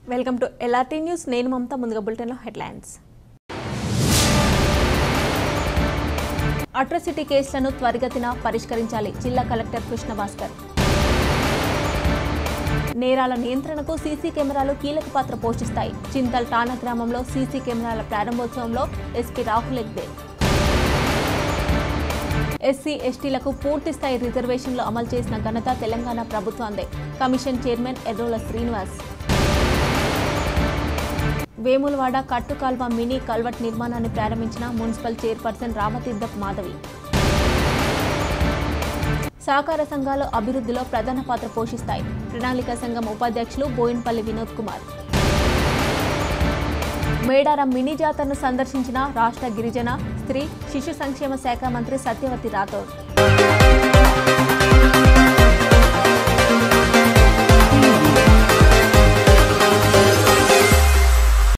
welcome to LRT news నేను మమత ముందుగా బులెటిన్లో హెడ్లైన్స్ అట్రాసిటీ కేసులను త్వరితగతిన పరిష్కరించాలి జిల్లా కలెక్టర్ కృష్ణ భాస్కర్ నేరాల నియంత్రణకు సీసీ కెమెరాలు కీలక పాత్ర పోషిస్తాయి చింతల్ టానా గ్రామంలో సీసీ కెమెరాల ప్రారంభోత్సవంలో ఎస్పీ రాహుల్ ఎగ్దే ఎస్సీ ఎస్టీలకు పూర్తి స్థాయి రిజర్వేషన్లు అమలు చేసిన ఘనత తెలంగాణ ప్రభుత్వాందే కమిషన్ చైర్మన్ ఎర్రోల శ్రీనివాస్ వేములవాడ కట్టుకాల్వ మినీ కల్వట్ నిర్మాణాన్ని ప్రారంభించిన మున్సిపల్ చైర్పర్సన్ రామతీర్థప్ మాధవి సహకార సంఘాలు అభివృద్ధిలో ప్రధాన పాత్ర పోషిస్తాయి ప్రణాళిక సంఘం ఉపాధ్యక్షులు బోయిన్పల్లి వినోద్ కుమార్ మేడారం మినీ జాతరను సందర్శించిన రాష్ట్ర గిరిజన స్త్రీ శిశు సంక్షేమ శాఖ మంత్రి సత్యవతి రాథోడ్